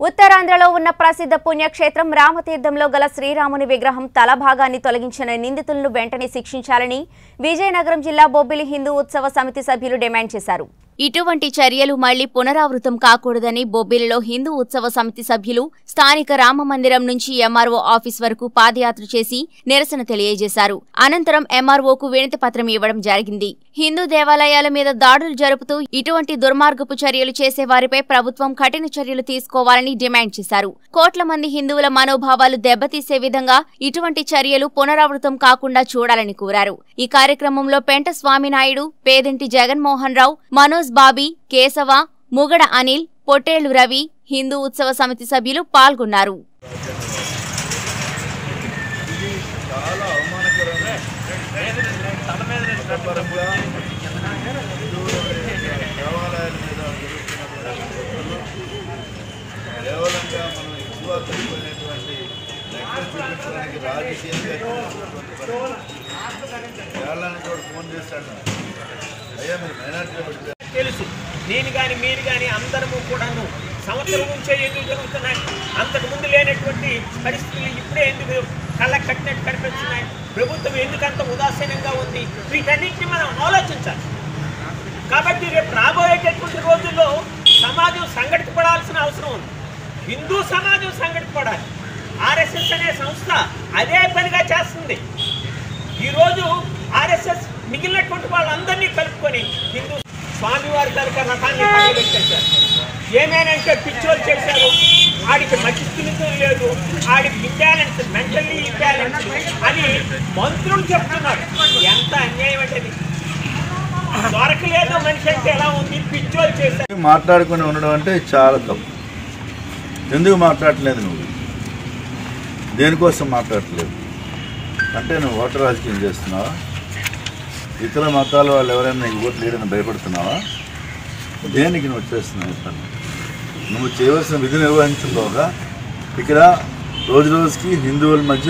ఉత్తరాంధ్రలో ఉన్న ప్రసిద్ధ పుణ్యక్షేత్రం రామతీర్థంలో గల శ్రీరాముని విగ్రహం తల భాగాన్ని తొలగించిన నిందితులను వెంటనే శిక్షించాలని విజయనగరం జిల్లా బొబ్బిలి హిందూ ఉత్సవ సమితి సభ్యులు డిమాండ్ చేశారు ఇటువంటి చర్యలు మళ్లీ పునరావృతం కాకూడదని బొబ్బిలిలో హిందూ ఉత్సవ సమితి సభ్యులు స్థానిక రామ మందిరం నుంచి ఎంఆర్ఓ ఆఫీస్ వరకు పాదయాత్ర చేసి నిరసన తెలియజేశారు అనంతరం ఎంఆర్ఓకు వినతి పత్రం ఇవ్వడం జరిగింది హిందూ దేవాలయాల మీద దాడులు జరుపుతూ ఇటువంటి దుర్మార్గపు చర్యలు చేసే వారిపై ప్రభుత్వం కఠిన చర్యలు తీసుకోవాలని డిమాండ్ చేశారు కోట్ల మంది హిందువుల మనోభావాలు దెబ్బతీసే విధంగా ఇటువంటి చర్యలు పునరావృతం కాకుండా చూడాలని కోరారు ఈ కార్యక్రమంలో పెంట స్వామినాయుడు పేదింటి జగన్మోహన్ రావు మనోజ్ బాబీ కేశవ ముగడ అనిల్ పొట్టేళ్లు రవి హిందూ ఉత్సవ సమితి సభ్యులు పాల్గొన్నారు చాలా అవమానకరమైన మతపరంగా హిందువుల దేవాలయాల మీద జరుగుతున్నటువంటి గొడవలు కేవలంగా మనం ఎక్కువ తెలిపోయినటువంటి లెక్కలు చూపించడానికి రాజకీయంగా చూపించినటువంటి పరిస్థితి. కేరళని కూడా ఫోన్ చేశాడు అయ్యా మీరు మైనార్టీ పెడితే తెలుసు నేను కానీ మీరు కానీ అందరము కూడాను సంవత్సరం నుంచే ఎందుకు జరుగుతున్నాయి అంతకు ముందు లేనటువంటి పరిస్థితులు ఇప్పుడే ఎందుకు కళ్ళ కట్టినట్టు కనిపిస్తున్నాయి ప్రభుత్వం ఎందుకు అంత ఉదాసీనంగా ఉంది వీటన్నింటినీ మనం ఆలోచించాలి కాబట్టి రేపు రాబోయేటటువంటి రోజుల్లో సమాజం సంఘటితపడాల్సిన అవసరం ఉంది హిందూ సమాజం సంఘటితపడాలి ఆర్ఎస్ఎస్ అనే సంస్థ అదే పనిగా చేస్తుంది ఈరోజు ఆర్ఎస్ఎస్ మిగిలినటువంటి వాళ్ళందరినీ కలుపుకొని హిందూ స్వామివారి కనుక రథాన్ని పనిపెట్టేశారు ఏమేనంటే పిచ్చోలు చేశారు ఆడికి మతి స్థిమితం లేదు ఆడికి ఇంబ్యాలెన్స్ మెంటల్లీ ఇంబ్యాలెన్స్ అని మంత్రులు చెప్తున్నారు ఎంత అన్యాయం అంటే ఇది. దొరకలేదు మనిషి అంటే ఎలా ఉంది పిచ్చోలు చేశారు మాట్లాడుకుని ఉండడం అంటే చాలా తప్పు ఎందుకు మాట్లాడట్లేదు నువ్వు దేనికోసం మాట్లాడట్లేదు అంటే నువ్వు ఓటర్ రాజకీయం చేస్తున్నావా ఇతర మతాల వాళ్ళు ఎవరైనా నీకు ఓట్లు వేయడానికి భయపడుతున్నావా దేనికి నువ్వు చేస్తున్నావు ఈ పని నువ్వు చేయవలసిన విధి నిర్వహించుకోగా ఇక్కడ రోజు రోజుకి హిందువుల మధ్య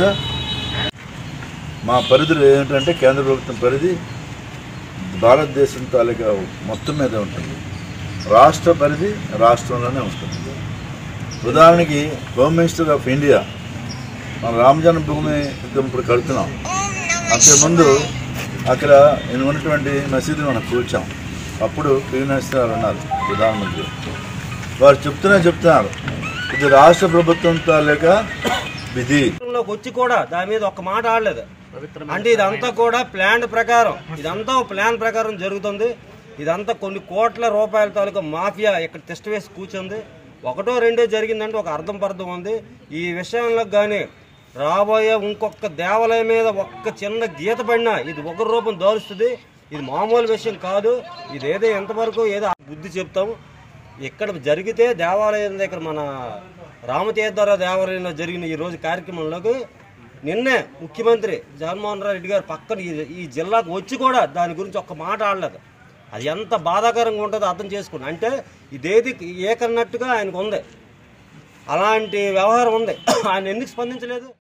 మా పరిధులు ఏంటంటే కేంద్ర ప్రభుత్వం పరిధి భారతదేశం తాలూకా మొత్తం మీద ఉంటుంది రాష్ట్ర పరిధి రాష్ట్రంలోనే ఉంటుంది ఉదాహరణకి హోమ్ మినిస్టర్ ఆఫ్ ఇండియా మన రామ జన్మభూమి ఇప్పుడు కడుతున్నాం అంతకుముందు అక్కడ నేను ఉన్నటువంటి మసీదుని మనం కూర్చాం అప్పుడు ప్రియమ్ మినిస్టర్ గారు ఉన్నారు ప్రధానమంత్రి వారు చెప్తూనే చెప్తున్నారు ఇది రాష్ట్ర ప్రభుత్వం తాలూకా విధి లోకి వచ్చి కూడా దాని మీద ఒక్క మాట ఆడలేదు అంటే ఇదంతా కూడా ప్లాన్ ప్రకారం ఇదంతా ప్లాన్ ప్రకారం జరుగుతుంది ఇదంతా కొన్ని కోట్ల రూపాయల తాలూకా మాఫియా ఇక్కడ టెస్ట్ వేసి కూర్చుంది ఒకటో రెండో జరిగిందంటే ఒక అర్థం పర్థం ఉంది ఈ విషయంలో కానీ రాబోయే ఇంకొక దేవాలయం మీద ఒక్క చిన్న గీత పడినా ఇది ఒక రూపం దారుస్తుంది ఇది మామూలు విషయం కాదు ఇది ఏదో ఎంతవరకు ఏదో బుద్ధి చెప్తాము ఇక్కడ జరిగితే దేవాలయం దగ్గర మన రామతీర్థర దేవాలయంలో జరిగిన ఈ రోజు కార్యక్రమంలోకి నిన్నే ముఖ్యమంత్రి జగన్మోహన్ రెడ్డి గారు పక్కన ఈ- ఈ జిల్లాకు వచ్చి కూడా దాని గురించి ఒక్క మాట ఆడలేదు అది ఎంత బాధాకరంగా ఉంటుందో అర్థం చేసుకోండి అంటే ఇదేది ఏకన్నట్టుగా ఆయనకు ఉంది అలాంటి వ్యవహారం ఉంది ఆయన ఎందుకు స్పందించలేదు